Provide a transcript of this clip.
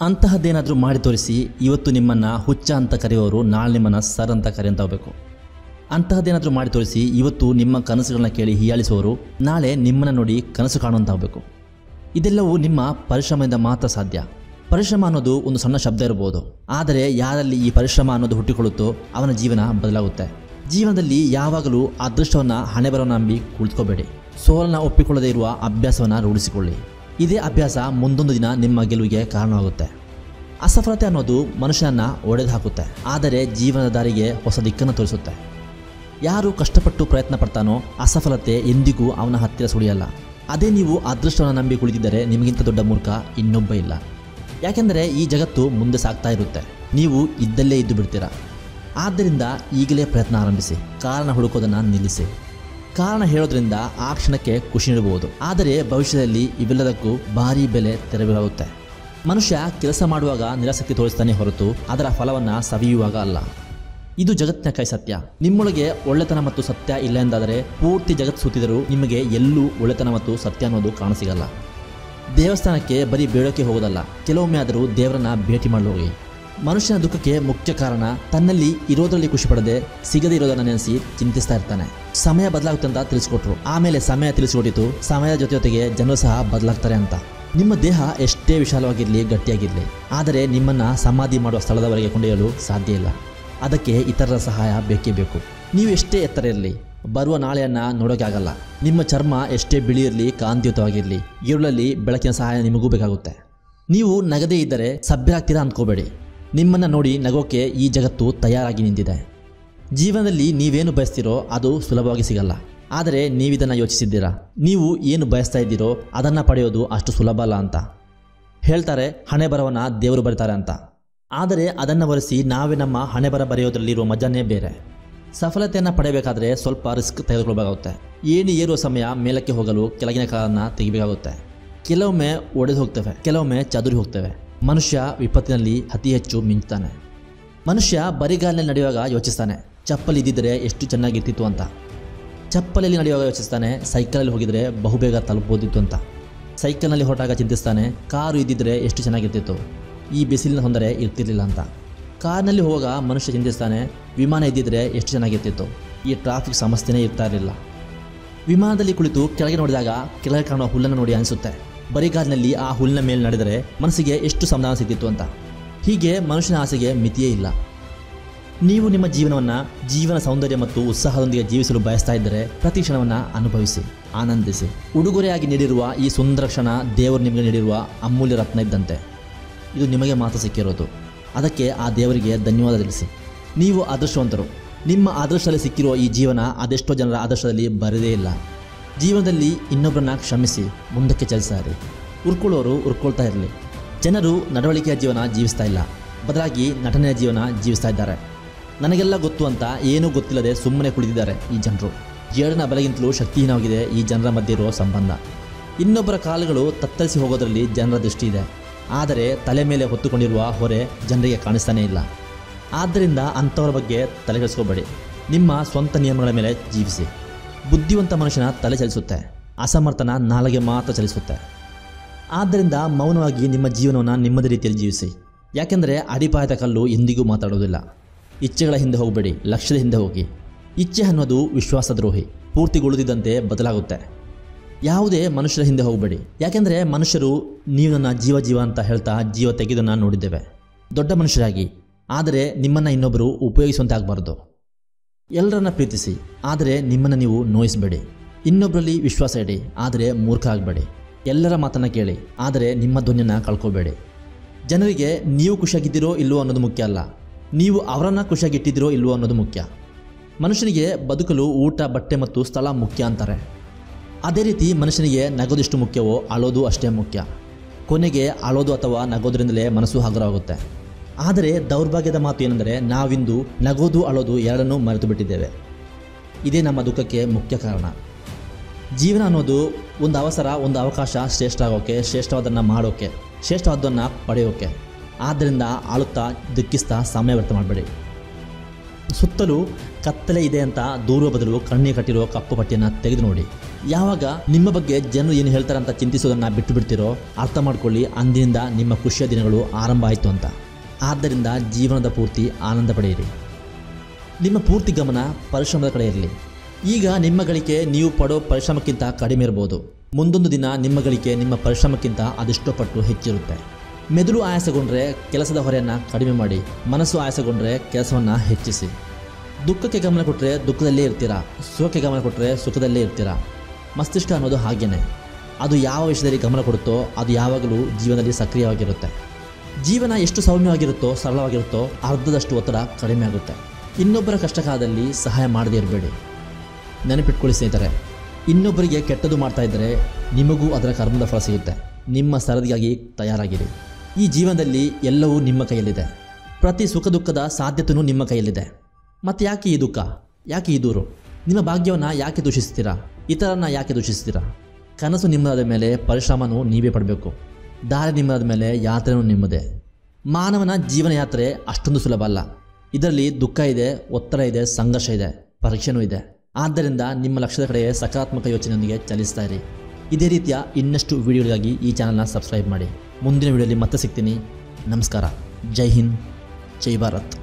ಅಂತಹದ್ದೇನಾದರೂ ಮಾಡಿ ತೋರಿಸಿ ಇವತ್ತು ನಿಮ್ಮನ್ನು ಹುಚ್ಚ ಅಂತ ಕರೆಯುವವರು ನಾಳೆ ನಿಮ್ಮನ್ನು ಸರ್ ಅಂತ ಕರೆಯಂತ ಹೋಗಬೇಕು ಅಂತಹದ್ದೇನಾದರೂ ಮಾಡಿ ತೋರಿಸಿ ಇವತ್ತು ನಿಮ್ಮ ಕನಸುಗಳನ್ನ ಕೇಳಿ ಹೀಯಾಳಿಸುವವರು ನಾಳೆ ನಿಮ್ಮನ್ನು ನೋಡಿ ಕನಸು ಕಾಣುವಂತ ಹೋಗಬೇಕು ಇದೆಲ್ಲವೂ ನಿಮ್ಮ ಪರಿಶ್ರಮದಿಂದ ಮಾತ್ರ ಸಾಧ್ಯ ಪರಿಶ್ರಮ ಅನ್ನೋದು ಒಂದು ಸಣ್ಣ ಶಬ್ದ ಇರಬಹುದು ಆದರೆ ಯಾರಲ್ಲಿ ಈ ಪರಿಶ್ರಮ ಅನ್ನೋದು ಹುಟ್ಟಿಕೊಳ್ಳುತ್ತೋ ಅವನ ಜೀವನ ಬದಲಾಗುತ್ತೆ ಜೀವನದಲ್ಲಿ ಯಾವಾಗಲೂ ಅದೃಷ್ಟವನ್ನು ಹಣೆ ಬರೋನ ನಂಬಿ ಕುಳಿತುಕೋಬೇಡಿ ಸೋಲನ್ನ ಒಪ್ಪಿಕೊಳ್ಳದೇ ಇರುವ ಅಭ್ಯಾಸವನ್ನು ರೂಢಿಸಿಕೊಳ್ಳಿ ಇದೇ ಅಭ್ಯಾಸ ಮುಂದೊಂದು ದಿನ ನಿಮ್ಮ ಗೆಲುವಿಗೆ ಕಾರಣವಾಗುತ್ತೆ ಅಸಫಲತೆ ಅನ್ನೋದು ಮನುಷ್ಯನನ್ನ ಒಡೆದು ಹಾಕುತ್ತೆ ಆದರೆ ಜೀವನದ ದಾರಿಗೆ ಹೊಸ ದಿಕ್ಕನ್ನು ತೋರಿಸುತ್ತೆ ಯಾರು ಕಷ್ಟಪಟ್ಟು ಪ್ರಯತ್ನ ಪಡ್ತಾನೋ ಅಸಫಲತೆ ಎಂದಿಗೂ ಅವನ ಹತ್ತಿರ ಸುಳಿಯಲ್ಲ ಅದೇ ನೀವು ಅದೃಷ್ಟವನ್ನು ನಂಬಿ ಕುಳಿತಿದ್ದರೆ ನಿಮಗಿಂತ ದೊಡ್ಡ ಮೂರ್ಖ ಇನ್ನೊಬ್ಬ ಇಲ್ಲ ಯಾಕೆಂದರೆ ಈ ಜಗತ್ತು ಮುಂದೆ ಸಾಗ್ತಾ ಇರುತ್ತೆ ನೀವು ಇದ್ದಲ್ಲೇ ಇದ್ದು ಬಿಡ್ತೀರಾ ಆದ್ದರಿಂದ ಈಗಲೇ ಪ್ರಯತ್ನ ಆರಂಭಿಸಿ ಕಾರಣ ಹುಡುಕೋದನ್ನು ನಿಲ್ಲಿಸಿ ಕಾರಣ ಹೇಳೋದ್ರಿಂದ ಆ ಕ್ಷಣಕ್ಕೆ ಖುಷಿ ನೀಡಬಹುದು ಆದರೆ ಭವಿಷ್ಯದಲ್ಲಿ ಇವೆಲ್ಲದಕ್ಕೂ ಭಾರಿ ಬೆಲೆ ತೆರಬೇಕಾಗುತ್ತೆ ಮನುಷ್ಯ ಕೆಲಸ ಮಾಡುವಾಗ ನಿರಾಸಕ್ತಿ ತೋರಿಸ್ತಾನೆ ಹೊರತು ಅದರ ಫಲವನ್ನು ಸವಿಯುವಾಗ ಅಲ್ಲ ಇದು ಜಗತ್ತಿನ ಕೈ ಸತ್ಯ ನಿಮ್ಮೊಳಗೆ ಒಳ್ಳೆತನ ಮತ್ತು ಸತ್ಯ ಇಲ್ಲ ಎಂದಾದರೆ ಪೂರ್ತಿ ಜಗತ್ತು ಸುತ್ತಿದರೂ ನಿಮಗೆ ಎಲ್ಲೂ ಒಳ್ಳೆತನ ಮತ್ತು ಸತ್ಯ ಅನ್ನೋದು ಕಾಣಸಿಗಲ್ಲ ದೇವಸ್ಥಾನಕ್ಕೆ ಬರೀ ಬೇಡೋಕೆ ಹೋಗೋದಲ್ಲ ಕೆಲವೊಮ್ಮೆ ಆದರೂ ದೇವರನ್ನ ಭೇಟಿ ಮಾಡಲು ಹೋಗಿ ಮನುಷ್ಯನ ದುಃಖಕ್ಕೆ ಮುಖ್ಯ ಕಾರಣ ತನ್ನಲ್ಲಿ ಇರೋದ್ರಲ್ಲಿ ಖುಷಿ ಪಡದೆ ಸಿಗದೇ ಇರೋದನ್ನ ನೆನೆಸಿ ಚಿಂತಿಸ್ತಾ ಇರ್ತಾನೆ ಸಮಯ ಬದಲಾಗುತ್ತೆ ಅಂತ ತಿಳಿಸ್ಕೊಟ್ರು ಆಮೇಲೆ ಸಮಯ ತಿಳಿಸಿಕೊಟ್ಟಿತು ಸಮಯದ ಜೊತೆ ಜೊತೆಗೆ ಜನರು ಸಹ ಬದಲಾಗ್ತಾರೆ ಅಂತ ನಿಮ್ಮ ದೇಹ ಎಷ್ಟೇ ವಿಶಾಲವಾಗಿರಲಿ ಗಟ್ಟಿಯಾಗಿರಲಿ ಆದರೆ ನಿಮ್ಮನ್ನ ಸಮಾಧಿ ಮಾಡುವ ಸ್ಥಳದವರೆಗೆ ಕೊಂಡೊಯ್ಯಲು ಸಾಧ್ಯ ಇಲ್ಲ ಅದಕ್ಕೆ ಇತರರ ಸಹಾಯ ಬೇಕೇ ಬೇಕು ನೀವು ಎಷ್ಟೇ ಎತ್ತರ ಇರಲಿ ಬರುವ ನಾಳೆಯನ್ನ ನೋಡೋಕೆ ಆಗಲ್ಲ ನಿಮ್ಮ ಚರ್ಮ ಎಷ್ಟೇ ಬಿಳಿ ಇರಲಿ ಕಾಂತಿಯುತವಾಗಿರಲಿ ഇരുಳಲ್ಲಿ ಬೆಳಕಿನ ಸಹಾಯ ನಿಮಗೂ ಬೇಕಾಗುತ್ತೆ ನೀವು ನಗದೇ ಇದ್ದರೆ ಸಭ್ಯರಾಗ್ತೀರಾ ಅಂದ್ಕೋಬೇಡಿ ನಿಮ್ಮನ್ನು ನೋಡಿ ನಗೋಕೆ ಈ ಜಗತ್ತು ತಯಾರಾಗಿ ನಿಂತಿದೆ ಜೀವನದಲ್ಲಿ ನೀವೇನು ಬಯಸ್ತೀರೋ ಅದು ಸುಲಭವಾಗಿ ಸಿಗಲ್ಲ ಆದರೆ ನೀವಿದನ್ನು ಯೋಚಿಸಿದ್ದೀರಾ ನೀವು ಏನು ಬಯಸ್ತಾ ಇದ್ದೀರೋ ಅದನ್ನು ಪಡೆಯೋದು ಅಷ್ಟು ಸುಲಭ ಅಲ್ಲ ಅಂತ ಹೇಳ್ತಾರೆ ಹಣೆ ಬರವನ್ನ ದೇವರು ಬರೀತಾರೆ ಅಂತ ಆದರೆ ಅದನ್ನು ಒರೆಸಿ ನಾವೇ ನಮ್ಮ ಹಣೆ ಬರ ಬರೆಯೋದ್ರಲ್ಲಿರುವ ಮಜಾನೇ ಬೇರೆ ಸಫಲತೆಯನ್ನು ಪಡೆಯಬೇಕಾದ್ರೆ ಸ್ವಲ್ಪ ರಿಸ್ಕ್ ತೆಗೆದುಕೊಳ್ಬೇಕಾಗುತ್ತೆ ಏನು ಏರುವ ಸಮಯ ಮೇಲಕ್ಕೆ ಹೋಗಲು ಕೆಳಗಿನ ಕಾಲನ್ನು ತೆಗಿಬೇಕಾಗುತ್ತೆ ಕೆಲವೊಮ್ಮೆ ಒಡೆದು ಹೋಗ್ತವೆ ಕೆಲವೊಮ್ಮೆ ಚದುರಿ ಹೋಗ್ತವೆ ಮನುಷ್ಯ ವಿಪತ್ತಿನಲ್ಲಿ ಅತಿ ಹೆಚ್ಚು ಮಿಂಚ್ತಾನೆ ಮನುಷ್ಯ ಬರಿಗಾಲಿನಲ್ಲಿ ನಡೆಯುವಾಗ ಯೋಚಿಸ್ತಾನೆ ಚಪ್ಪಲಿ ಇದ್ದಿದ್ದರೆ ಎಷ್ಟು ಚೆನ್ನಾಗಿರ್ತಿತ್ತು ಅಂತ ಚಪ್ಪಲಲ್ಲಿ ನಡೆಯುವಾಗ ಯೋಚಿಸ್ತಾನೆ ಸೈಕಲಲ್ಲಿ ಹೋಗಿದ್ರೆ ಬಹುಬೇಗ ತಲುಪಬಹುದಿತ್ತು ಅಂತ ಸೈಕಲ್ನಲ್ಲಿ ಹೊರಟಾಗ ಚಿಂತಿಸ್ತಾನೆ ಕಾರು ಇದ್ದಿದ್ರೆ ಎಷ್ಟು ಚೆನ್ನಾಗಿರ್ತಿತ್ತು ಈ ಬಿಸಿಲಿನ ತೊಂದರೆ ಇರ್ತಿರ್ಲಿಲ್ಲ ಅಂತ ಕಾರ್ನಲ್ಲಿ ಹೋಗುವಾಗ ಮನುಷ್ಯ ಚಿಂತಿಸ್ತಾನೆ ವಿಮಾನ ಇದ್ದಿದ್ರೆ ಎಷ್ಟು ಚೆನ್ನಾಗಿರ್ತಿತ್ತು ಈ ಟ್ರಾಫಿಕ್ ಸಮಸ್ಯೆನೇ ಇರ್ತಾ ಇರಲಿಲ್ಲ ವಿಮಾನದಲ್ಲಿ ಕುಳಿತು ಕೆಳಗೆ ನೋಡಿದಾಗ ಕೆಳಗೆ ಕಾಣುವ ಹುಲ್ಲನ್ನು ನೋಡಿ ಅನಿಸುತ್ತೆ ಬರಿಗಾಲಿನಲ್ಲಿ ಆ ಹುಲ್ಲಿನ ಮೇಲೆ ನಡೆದರೆ ಮನಸ್ಸಿಗೆ ಎಷ್ಟು ಸಮಾಧಾನ ಸಿಗ್ತಿತ್ತು ಅಂತ ಹೀಗೆ ಮನುಷ್ಯನ ಆಸೆಗೆ ಮಿತಿಯೇ ಇಲ್ಲ ನೀವು ನಿಮ್ಮ ಜೀವನವನ್ನು ಜೀವನ ಸೌಂದರ್ಯ ಮತ್ತು ಉತ್ಸಾಹದೊಂದಿಗೆ ಜೀವಿಸಲು ಬಯಸ್ತಾ ಇದ್ದರೆ ಪ್ರತಿ ಕ್ಷಣವನ್ನು ಅನುಭವಿಸಿ ಆನಂದಿಸಿ ಉಡುಗೊರೆಯಾಗಿ ನೀಡಿರುವ ಈ ಸುಂದರ ಕ್ಷಣ ದೇವರು ನಿಮಗೆ ನೀಡಿರುವ ಅಮೂಲ್ಯ ರತ್ನ ಇದ್ದಂತೆ ಇದು ನಿಮಗೆ ಮಾತ್ರ ಸಿಕ್ಕಿರೋದು ಅದಕ್ಕೆ ಆ ದೇವರಿಗೆ ಧನ್ಯವಾದ ತಿಳಿಸಿ ನೀವು ಅದೃಷ್ಟವಂತರು ನಿಮ್ಮ ಅದೃಷ್ಟದಲ್ಲಿ ಸಿಕ್ಕಿರುವ ಈ ಜೀವನ ಅದೆಷ್ಟೋ ಜನರ ಅದೃಷ್ಟದಲ್ಲಿ ಬರದೇ ಇಲ್ಲ ಜೀವನದಲ್ಲಿ ಇನ್ನೊಬ್ಬರನ್ನ ಕ್ಷಮಿಸಿ ಮುಂದಕ್ಕೆ ಚಲಿಸಾರಿ ಉರ್ಕೊಳ್ಳೋರು ಉರ್ಕೊಳ್ತಾ ಇರಲಿ ಜನರು ನಡವಳಿಕೆಯ ಜೀವನ ಜೀವಿಸ್ತಾ ಇಲ್ಲ ಬದಲಾಗಿ ನಟನೆಯ ಜೀವನ ಜೀವಿಸ್ತಾ ಇದ್ದಾರೆ ನನಗೆಲ್ಲ ಗೊತ್ತು ಅಂತ ಏನೂ ಗೊತ್ತಿಲ್ಲದೆ ಸುಮ್ಮನೆ ಕುಳಿತಿದ್ದಾರೆ ಈ ಜನರು ಜೇಡನ ಬಲೆಗಿಂತಲೂ ಶಕ್ತಿಹೀನವಾಗಿದೆ ಈ ಜನರ ಮಧ್ಯೆ ಇರುವ ಸಂಬಂಧ ಇನ್ನೊಬ್ಬರ ಕಾಲುಗಳು ತತ್ತರಿಸಿ ಹೋಗೋದರಲ್ಲಿ ಜನರ ದೃಷ್ಟಿ ಇದೆ ಆದರೆ ತಲೆ ಮೇಲೆ ಹೊತ್ತುಕೊಂಡಿರುವ ಹೊರೆ ಜನರಿಗೆ ಕಾಣಿಸ್ತಾನೇ ಇಲ್ಲ ಆದ್ದರಿಂದ ಅಂಥವರ ಬಗ್ಗೆ ತಲೆಗೆಡಿಸ್ಕೋಬೇಡಿ ನಿಮ್ಮ ಸ್ವಂತ ನಿಯಮಗಳ ಮೇಲೆ ಜೀವಿಸಿ ಬುದ್ಧಿವಂತ ಮನುಷ್ಯನ ತಲೆ ಚಲಿಸುತ್ತೆ ಅಸಮರ್ಥನ ನಾಲಿಗೆ ಮಾತ್ರ ಚಲಿಸುತ್ತೆ ಆದ್ದರಿಂದ ಮೌನವಾಗಿ ನಿಮ್ಮ ಜೀವನವನ್ನು ನಿಮ್ಮದೇ ರೀತಿಯಲ್ಲಿ ಜೀವಿಸಿ ಯಾಕೆಂದರೆ ಅಡಿಪಾಯದ ಕಲ್ಲು ಎಂದಿಗೂ ಮಾತಾಡೋದಿಲ್ಲ ಇಚ್ಛೆಗಳ ಹಿಂದೆ ಹೋಗಬೇಡಿ ಲಕ್ಷ್ಯದ ಹಿಂದೆ ಹೋಗಿ ಇಚ್ಛೆ ಅನ್ನೋದು ವಿಶ್ವಾಸದ್ರೋಹಿ ಪೂರ್ತಿಗೊಳ್ಳುತ್ತಿದ್ದಂತೆ ಬದಲಾಗುತ್ತೆ ಯಾವುದೇ ಮನುಷ್ಯರ ಹಿಂದೆ ಹೋಗಬೇಡಿ ಯಾಕೆಂದರೆ ಮನುಷ್ಯರು ನೀವು ನನ್ನ ಜೀವ ಜೀವ ಅಂತ ಹೇಳ್ತಾ ಜೀವ ತೆಗೆದನ್ನು ನೋಡಿದ್ದೇವೆ ದೊಡ್ಡ ಮನುಷ್ಯರಾಗಿ ಆದರೆ ನಿಮ್ಮನ್ನು ಇನ್ನೊಬ್ಬರು ಉಪಯೋಗಿಸುವಂತೆ ಆಗಬಾರ್ದು ಎಲ್ಲರನ್ನ ಪ್ರೀತಿಸಿ ಆದರೆ ನಿಮ್ಮನ್ನು ನೀವು ನೋಯಿಸಬೇಡಿ ಇನ್ನೊಬ್ಬರಲ್ಲಿ ವಿಶ್ವಾಸ ಇಡಿ ಆದರೆ ಮೂರ್ಖ ಆಗಬೇಡಿ ಎಲ್ಲರ ಮಾತನ್ನು ಕೇಳಿ ಆದರೆ ನಿಮ್ಮ ಧ್ವನಿಯನ್ನು ಕಳ್ಕೋಬೇಡಿ ಜನರಿಗೆ ನೀವು ಖುಷಿಯಾಗಿದ್ದೀರೋ ಇಲ್ಲವೋ ಅನ್ನೋದು ಮುಖ್ಯ ಅಲ್ಲ ನೀವು ಅವರನ್ನು ಖುಷಿಯಾಗಿಟ್ಟಿದ್ದೀರೋ ಇಲ್ಲವೋ ಅನ್ನೋದು ಮುಖ್ಯ ಮನುಷ್ಯನಿಗೆ ಬದುಕಲು ಊಟ ಬಟ್ಟೆ ಮತ್ತು ಸ್ಥಳ ಮುಖ್ಯ ಅಂತಾರೆ ಅದೇ ರೀತಿ ಮನುಷ್ಯನಿಗೆ ನಗೋದೆಷ್ಟು ಮುಖ್ಯವೋ ಅಳೋದು ಅಷ್ಟೇ ಮುಖ್ಯ ಕೊನೆಗೆ ಅಳೋದು ಅಥವಾ ನಗೋದ್ರಿಂದಲೇ ಮನಸ್ಸು ಹಗುರವಾಗುತ್ತೆ ಆದರೆ ದೌರ್ಭಾಗ್ಯದ ಮಾತು ಏನೆಂದರೆ ನಾವಿಂದು ನಗೋದು ಅಳೋದು ಎರಡನ್ನೂ ಮರೆತು ಬಿಟ್ಟಿದ್ದೇವೆ ಇದೇ ನಮ್ಮ ದುಃಖಕ್ಕೆ ಮುಖ್ಯ ಕಾರಣ ಜೀವನ ಅನ್ನೋದು ಒಂದು ಅವಸರ ಒಂದು ಅವಕಾಶ ಶ್ರೇಷ್ಠ ಆಗೋಕ್ಕೆ ಶ್ರೇಷ್ಠವಾದನ್ನು ಮಾಡೋಕ್ಕೆ ಶ್ರೇಷ್ಠವಾದನ್ನು ಪಡೆಯೋಕ್ಕೆ ಆದ್ದರಿಂದ ಆಳುತ್ತಾ ದುಃಖಿಸ್ತಾ ಸಮಯ ವ್ಯರ್ಥ ಮಾಡಬೇಡಿ ಸುತ್ತಲೂ ಕತ್ತಲೆ ಇದೆ ಅಂತ ದೂರುವ ಬದಲು ಕಣ್ಣಿಗೆ ಕಟ್ಟಿರುವ ಕಪ್ಪು ಪಟ್ಟಿಯನ್ನು ತೆಗೆದು ನೋಡಿ ಯಾವಾಗ ನಿಮ್ಮ ಬಗ್ಗೆ ಜನರು ಏನು ಹೇಳ್ತಾರೆ ಅಂತ ಚಿಂತಿಸೋದನ್ನು ಬಿಟ್ಟು ಬಿಡ್ತೀರೋ ಅರ್ಥ ಮಾಡ್ಕೊಳ್ಳಿ ಅಂದಿನಿಂದ ನಿಮ್ಮ ಖುಷಿಯ ದಿನಗಳು ಆರಂಭ ಆಯಿತು ಅಂತ ಆದ್ದರಿಂದ ಜೀವನದ ಪೂರ್ತಿ ಆನಂದ ಪಡೆಯಿರಿ ನಿಮ್ಮ ಪೂರ್ತಿ ಗಮನ ಪರಿಶ್ರಮದ ಕಡೆ ಇರಲಿ ಈಗ ನಿಮ್ಮ ಗಳಿಕೆ ನೀವು ಪಡೋ ಪರಿಶ್ರಮಕ್ಕಿಂತ ಕಡಿಮೆ ಇರ್ಬೋದು ಮುಂದೊಂದು ದಿನ ನಿಮ್ಮ ಗಳಿಕೆ ನಿಮ್ಮ ಪರಿಶ್ರಮಕ್ಕಿಂತ ಅದೆಷ್ಟೋ ಪಟ್ಟು ಹೆಚ್ಚಿರುತ್ತೆ ಮೆದುಳು ಆಯಾಸಗೊಂಡ್ರೆ ಕೆಲಸದ ಹೊರೆಯನ್ನು ಕಡಿಮೆ ಮಾಡಿ ಮನಸ್ಸು ಆಯಾಸಗೊಂಡ್ರೆ ಕೆಲಸವನ್ನು ಹೆಚ್ಚಿಸಿ ದುಃಖಕ್ಕೆ ಗಮನ ಕೊಟ್ಟರೆ ದುಃಖದಲ್ಲೇ ಇರ್ತೀರಾ ಸುಖಕ್ಕೆ ಗಮನ ಕೊಟ್ಟರೆ ಸುಖದಲ್ಲೇ ಇರ್ತೀರಾ ಮಸ್ತಿಷ್ಕ ಅನ್ನೋದು ಹಾಗೇನೆ ಅದು ಯಾವ ವಿಷಯದಲ್ಲಿ ಗಮನ ಕೊಡುತ್ತೋ ಅದು ಯಾವಾಗಲೂ ಜೀವನದಲ್ಲಿ ಸಕ್ರಿಯವಾಗಿರುತ್ತೆ ಜೀವನ ಎಷ್ಟು ಸೌಮ್ಯವಾಗಿರುತ್ತೋ ಸರಳವಾಗಿರುತ್ತೋ ಅರ್ಧದಷ್ಟು ಒತ್ತಡ ಕಡಿಮೆ ಆಗುತ್ತೆ ಇನ್ನೊಬ್ಬರ ಕಷ್ಟಕಾಲದಲ್ಲಿ ಸಹಾಯ ಮಾಡದೇ ಇರಬೇಡಿ ನೆನಪಿಟ್ಕೊಳ್ಳಿ ಸ್ನೇಹಿತರೆ ಇನ್ನೊಬ್ಬರಿಗೆ ಕೆಟ್ಟದ್ದು ಮಾಡ್ತಾ ಇದ್ದರೆ ನಿಮಗೂ ಅದರ ಕರ್ಮದ ಫಲ ಸಿಗುತ್ತೆ ನಿಮ್ಮ ಸರದಿಗಾಗಿ ತಯಾರಾಗಿರಿ ಈ ಜೀವನದಲ್ಲಿ ಎಲ್ಲವೂ ನಿಮ್ಮ ಕೈಯಲ್ಲಿದೆ ಪ್ರತಿ ಸುಖ ದುಃಖದ ಸಾಧ್ಯತೆಯೂ ನಿಮ್ಮ ಕೈಯಲ್ಲಿದೆ ಮತ್ತು ಯಾಕೆ ಈ ದುಃಖ ಯಾಕೆ ಈ ದೂರು ನಿಮ್ಮ ಭಾಗ್ಯವನ್ನು ಯಾಕೆ ದೂಷಿಸ್ತೀರಾ ಇತರನ್ನ ಯಾಕೆ ದೂಷಿಸ್ತೀರಾ ಕನಸು ನಿಮ್ಮದಾದ ಮೇಲೆ ಪರಿಶ್ರಮನೂ ನೀವೇ ಪಡಬೇಕು ದಾರಿ ನಿಮ್ಮದಾದ ಮೇಲೆ ಯಾತ್ರೆನೂ ನಿಮ್ಮದೇ ಮಾನವನ ಜೀವನ ಯಾತ್ರೆ ಅಷ್ಟೊಂದು ಸುಲಭ ಅಲ್ಲ ಇದರಲ್ಲಿ ದುಃಖ ಇದೆ ಒತ್ತಡ ಇದೆ ಸಂಘರ್ಷ ಇದೆ ಪರೀಕ್ಷೆನೂ ಇದೆ ಆದ್ದರಿಂದ ನಿಮ್ಮ ಲಕ್ಷ್ಯದ ಕಡೆ ಸಕಾರಾತ್ಮಕ ಯೋಚನೆಯೊಂದಿಗೆ ಚಲಿಸ್ತಾ ಇರಿ ಇದೇ ರೀತಿಯ ಇನ್ನಷ್ಟು ವಿಡಿಯೋಗಳಿಗಾಗಿ ಈ ಚಾನಲ್ನ ಸಬ್ಸ್ಕ್ರೈಬ್ ಮಾಡಿ ಮುಂದಿನ ವಿಡಿಯೋಲಿ ಮತ್ತೆ ಸಿಗ್ತೀನಿ ನಮಸ್ಕಾರ ಜೈ ಹಿಂದ್ ಜೈ ಭಾರತ್